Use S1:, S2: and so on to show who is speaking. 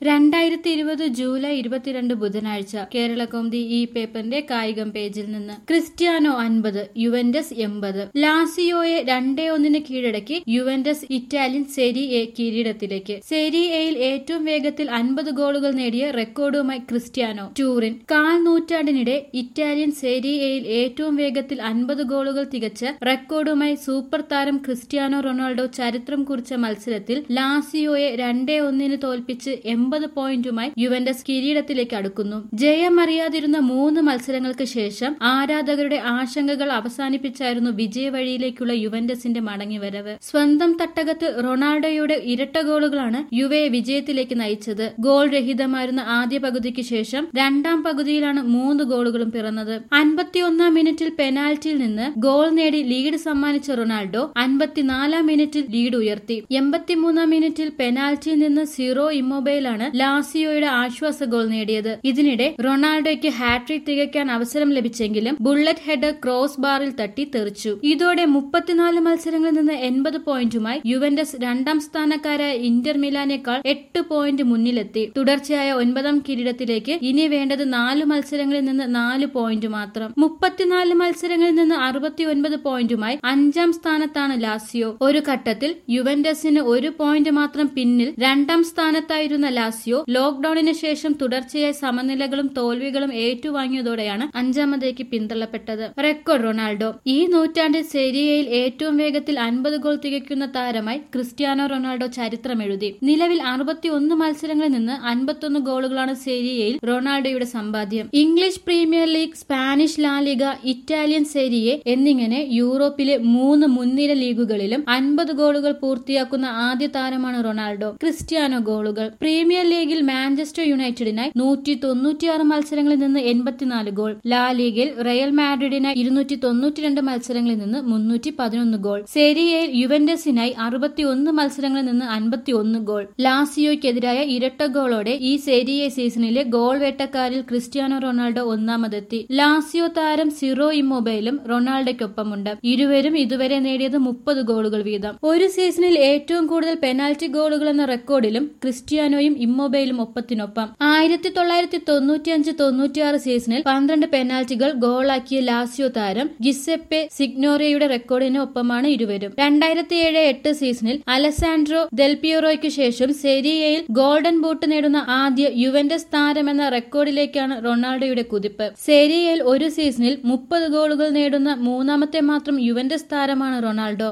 S1: രണ്ടായിരത്തി ഇരുപത് ജൂലൈ ഇരുപത്തിരണ്ട് ബുധനാഴ്ച കേരള കോമതി ഈ പേപ്പറിന്റെ കായികം പേജിൽ നിന്ന് ക്രിസ്ത്യാനോ അൻപത് യുവന്റസ് എൺപത് ലാസിയോയെ രണ്ടേ ഒന്നിന് കീഴടക്കി യുവന്റസ് ഇറ്റാലിയൻ സെരി എ കിരീടത്തിലേക്ക് സെരി എയിൽ ഏറ്റവും വേഗത്തിൽ അൻപത് ഗോളുകൾ നേടിയ റെക്കോർഡുമായി ക്രിസ്ത്യാനോ ടൂറിൻ കാൽ നൂറ്റാണ്ടിനിടെ ഇറ്റാലിയൻ സെരി എയിൽ ഏറ്റവും വേഗത്തിൽ അൻപത് ഗോളുകൾ തികച്ച റെക്കോർഡുമായി സൂപ്പർ താരം ക്രിസ്ത്യാനോ റൊണാൾഡോ ചരിത്രം കുറിച്ച മത്സരത്തിൽ ലാസിയോയെ രണ്ടേ ഒന്നിന് തോൽപ്പിച്ച് എൺപത് പോയിന്റുമായി യുവന്റസ് കിരീടത്തിലേക്ക് അടുക്കുന്നു ജയമറിയാതിരുന്ന മൂന്ന് മത്സരങ്ങൾക്ക് ശേഷം ആരാധകരുടെ ആശങ്കകൾ അവസാനിപ്പിച്ചായിരുന്നു വിജയവഴിയിലേക്കുള്ള യുവന്റസിന്റെ മടങ്ങിവരവ് സ്വന്തം തട്ടകത്ത് റൊണാൾഡോയുടെ ഇരട്ട ഗോളുകളാണ് യുവയെ വിജയത്തിലേക്ക് നയിച്ചത് ഗോൾ രഹിതമായിരുന്ന ആദ്യ പകുതിക്ക് ശേഷം രണ്ടാം പകുതിയിലാണ് മൂന്ന് ഗോളുകളും പിറന്നത് അൻപത്തിയൊന്നാം മിനിറ്റിൽ പെനാൽറ്റിയിൽ നിന്ന് ഗോൾ നേടി ലീഡ് സമ്മാനിച്ച റൊണാൾഡോ അൻപത്തിനാലാം മിനിറ്റിൽ ലീഡ് ഉയർത്തി എൺപത്തിമൂന്നാം മിനിറ്റിൽ പെനാൽറ്റിയിൽ നിന്ന് സീറോ ഇമ്മൊബൈലാണ് ലാസിയോയുടെ ആശ്വാസ ഗോൾ നേടിയത് ഇതിനിടെ റൊണാൾഡോയ്ക്ക് ഹാട്രിക് തികയ്ക്കാൻ അവസരം ലഭിച്ചെങ്കിലും ബുള്ളറ്റ് ഹെഡർ ക്രോസ് ബാറിൽ തട്ടി തെറിച്ചു ഇതോടെ മുപ്പത്തിനാല് മത്സരങ്ങളിൽ നിന്ന് എൺപത് പോയിന്റുമായി യുവന്റസ് രണ്ടാം സ്ഥാനക്കാരായ ഇന്റർ മിലാനേക്കാൾ എട്ട് പോയിന്റ് മുന്നിലെത്തി തുടർച്ചയായ ഒൻപതാം കിരീടത്തിലേക്ക് ഇനി വേണ്ടത് നാല് മത്സരങ്ങളിൽ നിന്ന് നാല് പോയിന്റ് മാത്രം മുപ്പത്തിനാല് മത്സരങ്ങളിൽ നിന്ന് അറുപത്തിയൊൻപത് പോയിന്റുമായി അഞ്ചാം സ്ഥാനത്താണ് ലാസിയോ ഒരു ഘട്ടത്തിൽ യുവന്റസിന് ഒരു പോയിന്റ് മാത്രം പിന്നിൽ രണ്ടാം സ്ഥാനത്തായിരുന്ന ലാസിയോ ലോക്ഡൌണിന് ശേഷം തുടർച്ചയായ സമനിലകളും തോൽവികളും ഏറ്റുവാങ്ങിയതോടെയാണ് അഞ്ചാമതേക്ക് പിന്തള്ളപ്പെട്ടത് റെക്കോർഡ് റൊണാൾഡോ ഈ നൂറ്റാണ്ടിൽ സെരിയയിൽ ഏറ്റവും വേഗത്തിൽ അൻപത് ഗോൾ തികയ്ക്കുന്ന താരമായി ക്രിസ്ത്യാനോ റൊണാൾഡോ ചരിത്രമെഴുതി നിലവിൽ അറുപത്തിയൊന്ന് മത്സരങ്ങളിൽ നിന്ന് അൻപത്തൊന്ന് ഗോളുകളാണ് സെരിയയിൽ റൊണാൾഡോയുടെ സമ്പാദ്യം English Premier League Spanish La Liga Italian Serie A എന്നിങ്ങനെ യൂറോപ്പിലെ മൂന്ന് മുൻനിര ലീഗുകളിലും അൻപത് ഗോളുകൾ പൂർത്തിയാക്കുന്ന ആദ്യ താരമാണ് റൊണാൾഡോ ക്രിസ്ത്യാനോ ഗോളുകൾ പ്രീമിയർ ലീഗിൽ മാഞ്ചസ്റ്റർ യുണൈറ്റഡിനായി നൂറ്റി തൊണ്ണൂറ്റിയാറ് മത്സരങ്ങളിൽ നിന്ന് എൺപത്തിനാല് ഗോൾ ലാ ലീഗിൽ റയൽ മാഡ്രിഡിനായി ഇരുന്നൂറ്റി തൊണ്ണൂറ്റിരണ്ട് മത്സരങ്ങളിൽ നിന്ന് മുന്നൂറ്റി പതിനൊന്ന് ഗോൾ സെരിയയിൽ യുവന്റസിനായി അറുപത്തിയൊന്ന് മത്സരങ്ങളിൽ നിന്ന് അൻപത്തിയൊന്ന് ഗോൾ ലാസിയോയ്ക്കെതിരായ ഇരട്ട ഗോളോടെ ഈ സെരിയെ സീസണിലെ ഗോൾ വേട്ടക്കാരിൽ ക്രിസ്ത്യാനോ റൊണാൾഡോ ഒന്നാമതെത്തി ലാസിയോ താരം സിറോ ഇമ്മൊബൈലും റൊണാൾഡോയ്ക്കൊപ്പമുണ്ട് ഇരുവരും ഇതുവരെ നേടിയത് മുപ്പത് ഗോളുകൾ വീതം ഒരു സീസണിൽ ഏറ്റവും കൂടുതൽ പെനാൽറ്റി ഗോളുകൾ എന്ന റെക്കോർഡിലും ക്രിസ്ത്യാനോയും ഇമ്മൊബൈലും ഒപ്പത്തിനൊപ്പം ആയിരത്തി തൊള്ളായിരത്തി തൊണ്ണൂറ്റിയഞ്ച് തൊണ്ണൂറ്റിയാറ് സീസണിൽ പന്ത്രണ്ട് പെനാൽറ്റികൾ ഗോളാക്കിയ ലാസിയോ താരം ഗിസെപ്പെ സിഗ്നോറിയയുടെ റെക്കോർഡിന് ഒപ്പമാണ് ഇരുവരും രണ്ടായിരത്തി ഏഴ് എട്ട് സീസണിൽ അലസാൻഡ്രോ ദെൽപിയോറോയ്ക്ക് ശേഷം സെരിയയിൽ ഗോൾഡൻ ബൂട്ട് നേടുന്ന ആദ്യ യുവന്റസ് താരം എന്ന റെക്കോർഡിലേക്കാണ് റൊണാൾഡോയുടെ കുതിപ്പ് സെരിയയിൽ ഒരു സീസണിൽ മുപ്പത് ഗോളുകൾ നേടുന്ന മൂന്നാമത്തെ മാത്രം യുവന്റസ് താരമാണ് റൊണാൾഡോ